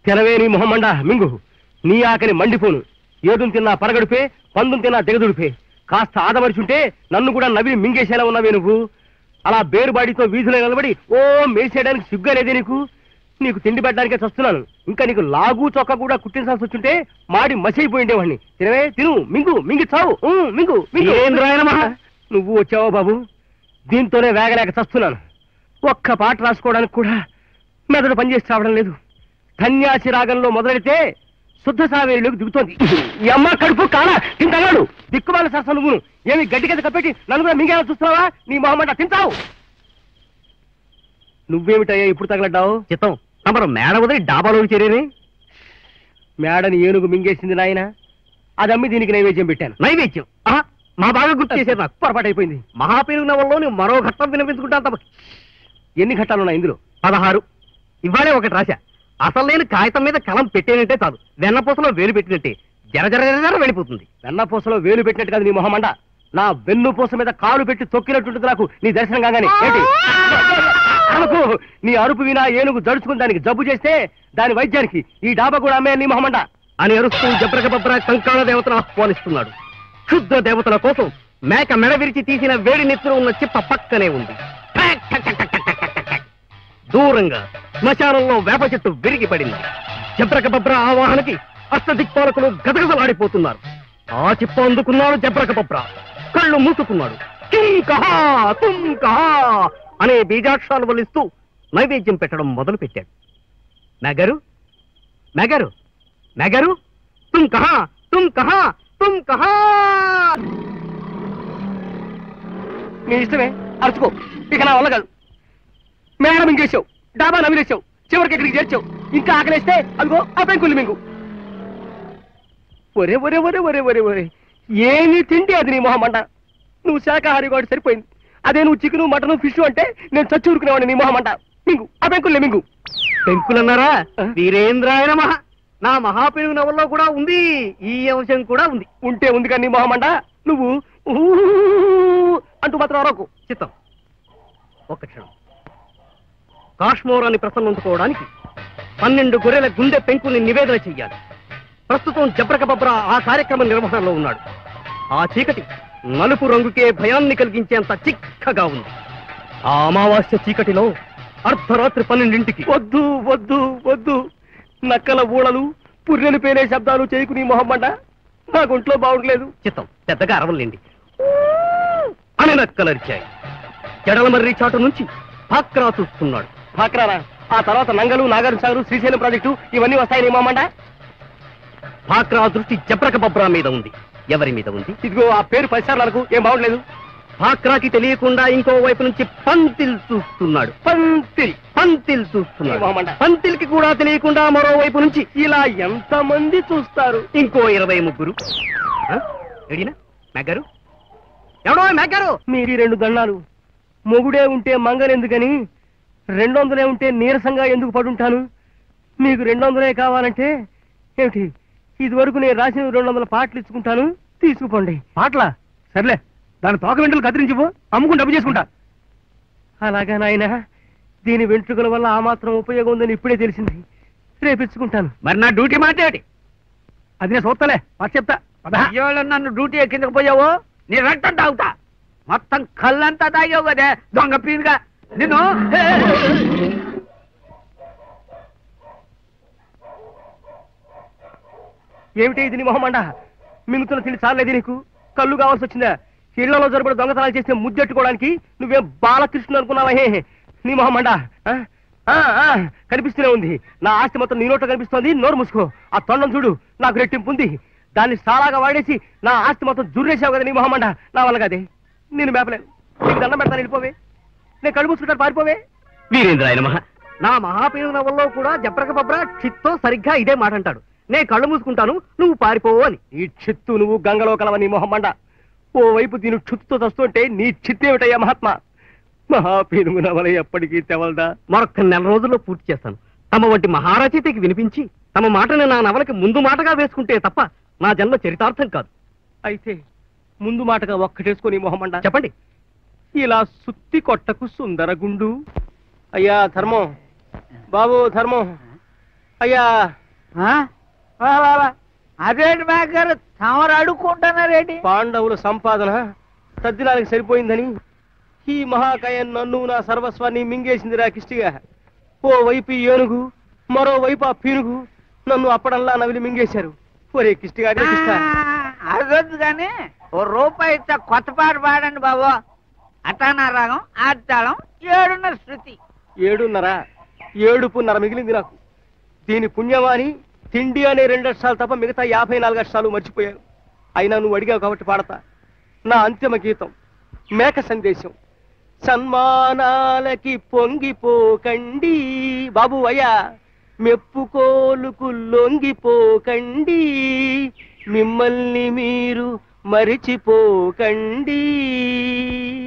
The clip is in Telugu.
తెలవే నీ మొహమండ మింగు నీ ఆకలి మండిపోను ఏదును తిన్నా పరగడుపే పందును తిన్నా దిగదుడిపే కాస్త ఆదమరిచుంటే నన్ను కూడా నవ్వి మింగేసేలా ఉన్నావే నువ్వు అలా బేరుబాడితో వీధిలో నిలబడి ఓ మేసేయడానికి సిగ్గులేదే నీకు నీకు తిండి పెట్టడానికే చస్తున్నాను ఇంకా నీకు లాగు చొక్క కూడా కుట్టించాల్సి వచ్చుంటే మాడి మసైపోయిండేవాడిని తినవే తిను మింగు మింగి చావు ఊ, మింగు మింగు ఏం రాయనమా? నువ్వు వచ్చావో బాబు దీంతోనే వేగలేక చస్తున్నాను ఒక్క పాట రాసుకోవడానికి కూడా మెదడు పనిచేసి రావడం లేదు కన్యాసి రాగంలో మొదలెడితే శుద్ధ సావేరులోకి దిగుతోంది ఈ అమ్మ కడుపు కాల తింటాడు దిక్కుమాల సరస నువ్వును ఏమి గడ్డి కింద కప్పెట్టి నన్ను కూడా మింగేలా చూస్తున్నావా నీ మొహమ్మంట తింటావు నువ్వేమిటయ్యా ఇప్పుడు తగలడ్డావు చిత్తం తమరు మేడ వదిలి డాబాలోకి చేరేనే మేడని ఏనుగు మింగేసింది నాయన అది అమ్మి దీనికి నైవేద్యం పెట్టాను నైవేద్యం ఆహా, మా బాగా గుర్తు చేసేది నాకు పొరపాటు అయిపోయింది మహాపేరుగు నవల్లో మరో ఘట్టం వినిపించుకుంటాను తప్ప ఎన్ని ఘట్టాలున్నాయి ఇందులో పదహారు ఇవాళే ఒకటి రాశా అసలు నేను కాగితం మీద కలం పెట్టేనంటే చాలు వెన్నపూసలో వేలు పెట్టినట్టే జర జర జర జర వెళ్ళిపోతుంది వెన్నపూసలో వేలు పెట్టినట్టు కాదు నీ మొహమండ నా వెన్ను పూస మీద కాలు పెట్టి తొక్కినట్టుంటుంది నాకు నీ దర్శనం కాగానే ఏంటి అనకు నీ అరుపు వినా ఏనుగు జడుచుకుని దానికి జబ్బు చేస్తే దాని వైద్యానికి ఈ డాబా కూడా అమ్మే నీ మొహమండ అని అరుస్తూ జబ్రక బబ్ర కంకాళ దేవతను ఆహ్వానిస్తున్నాడు క్షుద్ర దేవతల కోసం మేక మెడ విరిచి తీసిన వేడి నెత్తురు ఉన్న చిప్ప పక్కనే ఉంది ఠక్ ఠక్ ఠక్ ఠక్ ఠక్ ఠక్ ఠక్ ఠక్. దూరంగా శ్మశానంలో వేప చెట్టు విరిగి పడింది జబ్రక బబ్ర ఆవాహనకి అష్టదిక్పాలకులు గదగదలాడిపోతున్నారు ఆ చిప్ప అందుకున్నాడు జబ్రక బబ్ర కళ్ళు మూసుకున్నాడు కిం కహా తుం కహా అనే బీజాక్షరాలు వల్లిస్తూ నైవేద్యం పెట్టడం మొదలు పెట్టాడు నగరు నగరు నగరు తుమ్ కహా తుమ్ కహా తుమ్ కహా నీ ఇష్టమే అరుచుకో ఇక నా వల్ల కాదు మేడం ఇంకేసావు డాబా నమిలేసావు చివరికి ఇక్కడికి చేర్చావు ఇంకా ఆకలేస్తే అదిగో ఆ పెంకులు మింగు ఒరే ఒరే ఒరే ఒరే ఒరే ఒరే ఏమి తిండి అది నీ మొహమంట నువ్వు శాకాహారి కూడా సరిపోయింది అదే నువ్వు చికెను మటను ఫిష్ అంటే నేను చచ్చి ఊరుకునేవాడిని నీ మొహమంట మింగు ఆ పెంకుల్ని మింగు పెంకులన్నారా ఆ? వీరేంద్రాయన మహా నా మహాపెరుగు నవల్లో కూడా ఉంది ఈ అంశం కూడా ఉంది ఉంటే ఉంది కానీ నీ మొహమంట నువ్వు ఊ అంటూ మాత్రం అరవకు చిత్తం ఒక్క క్షణం కాశ్మోరాన్ని ప్రసన్నందుకోవడానికి పన్నెండు గొర్రెల గుండె పెంకుని నివేదన చెయ్యాలి ప్రస్తుతం జబ్రక బబ్ర ఆ కార్యక్రమ నిర్వహణలో ఉన్నాడు ఆ చీకటి నలుపు రంగుకే భయాన్ని కలిగించేంత చిక్కగా ఉంది ఆ అమావాస్య చీకటిలో అర్ధరాత్రి పన్నెండింటికి వద్దు వద్దు వద్దు నక్కల ఊళలు పుర్రెలు పేనే శబ్దాలు చేయకు నీ మొహమ్మంట నాకు ఒంట్లో బాగుండలేదు చిత్తం పెద్దగా అరవలేండి అని నక్కలరిచాయి జడల మర్రి చాటు నుంచి పాక్రా చూస్తున్నాడు పాకరారా ఆ తర్వాత నంగలు నాగార్జున సాగరు శ్రీశైలం ప్రాజెక్టు ఇవన్నీ వస్తాయి నీ మొహమ్మంట పాక్రా దృష్టి జబ్రక బబ్రా మీద ఉంది ఎవరి మీద ఉంది ఇదిగో ఆ పేరు పరిసరాలకు ఏం బాగుండలేదు పాక్రాకి తెలియకుండా ఇంకో వైపు నుంచి పంతిల్ చూస్తున్నాడు పంతిల్ పంతిల్ ఈ చూస్తున్నాడు మొహమంట పంతిల్కి కూడా తెలియకుండా మరో వైపు నుంచి ఇలా ఎంత మంది చూస్తారు ఇంకో ఇరవై ముగ్గురు ఆ? ఎడినా మెగ్గారు ఎవడో మెగ్గారు మీరు ఈ రెండు దండాలు మొగుడే ఉంటే మంగలెందుకని రెండు వందలే ఉంటే నీరసంగా ఎందుకు పడుంటాను మీకు రెండు వందలే కావాలంటే ఏమిటి ఇది వరకు నేను రాసిన రెండు వందల పాటలు ఇచ్చుకుంటాను తీసుకుపోండి పాటలా సర్లే దాని తోక వెంటలు కత్తిరించిపో అమ్ముకుని డబ్బు చేసుకుంటా అలాగా నాయన దీని వెంట్రుకల వల్ల ఆ మాత్రం ఉపయోగం ఉందని ఇప్పుడే తెలిసింది రేపిచ్చుకుంటాను మరి నా డ్యూటీ మాట్లాడి అది నేను చూస్తలే మాట చెప్తా అయ్యోళ్ళు నన్ను డ్యూటీ ఎక్కిందకు పోయావు నీ రక్తం తాగుతా మొత్తం కళ్ళంతా తాగావు కదే దొంగ పీరుగా నిన్ను ఏమిటి ఇది నీ మొహమండ మింగుతున్న తిండి చాలేది నీకు కళ్ళు కావాల్సి వచ్చిందా ఇళ్లలో జరపడి దొంగతనాలు చేస్తే ముద్దెట్టుకోవడానికి నువ్వేం బాలకృష్ణ అనుకున్నావా హే హే. నీ మొహమండ ఆ? ఆ, ఆ, కనిపిస్తూనే ఉంది నా ఆస్తి మొత్తం నీ నోట్లో కనిపిస్తోంది నోరు మూసుకో ఆ తొండం చూడు నాకు రెట్టింపు ఉంది దాన్ని సాలాగా వాడేసి నా ఆస్తి మొత్తం జుర్రేసావు కదా నీ మొహమండ నా వల్ల కదే నేను మేపలేను నీకు దండం పెడతాను వెళ్ళిపోవే నేను కళ్ళు మూసుకుంటాను పారిపోవే వీరేంద్రాయన మహా నా మహాపేరు నవల్లో కూడా జబ్రక బబ్ర చిత్తో సరిగ్గా ఇదే మాట అంటాడు నే కళ్ళు మూసుకుంటాను నువ్వు పారిపోవు అని ఈ చిత్తు నువ్వు గంగలో కలవ నీ మొహమ్మండ ఓ వైపు దీని చుత్తుతో చస్తుంటే నీ చిత్తేమిటయ్యా మహాత్మా మహాపీనుగు నవల ఎప్పటికీ తెవలదా మరొక్క నెల రోజుల్లో పూర్తి చేస్తాను తమ వంటి మహారచయితకి వినిపించి తమ మాటని నా నవలకి ముందు మాటగా వేసుకుంటే తప్ప నా జన్మ చరితార్థం కాదు అయితే ముందు మాటగా ఒక్కటేసుకొని మొహమ్మండ చెప్పండి ఇలా సుత్తి కొట్టకు సుందరగుండు అయ్యా ధర్మం బాబు ధర్మం అయ్యా ఆ? వా, వా, వా. అదేంటి మేకగారు తమరు అడుక్కుంటున్నారేంటి పాండవుల సంపాదన తద్దినానికి సరిపోయిందని ఈ మహాకాయం నన్ను నా సర్వస్వాన్ని మింగేసిందిరా కిష్టిగా ఓ వైపు ఈ ఏనుగు మరోవైపు ఆ పీనుగు నన్ను అప్పడంలా నవిలి మింగేశారు ఒరే కిష్టిగా కిష్ట అదొద్దు కానీ ఓ రూపాయి ఇచ్చా కొత్త పాట పాడండి బాబు అటానా రాగం ఆడతాళం ఏడున్న శృతి ఏడున్నర ఏడుపున్నర మిగిలింది నాకు దీని పుణ్యమాని తిండి అనే రెండు అక్షరాలు తప్ప మిగతా యాభై నాలుగు అక్షరాలు మర్చిపోయాను అయినా నువ్వు అడిగావు కాబట్టి పాడతా నా అంతిమ గీతం మేక సందేశం సన్మానాలకి పొంగిపోకండి బాబు అయ్యా మెప్పుకోలుకు లొంగిపోకండి మిమ్మల్ని మీరు మరిచిపోకండి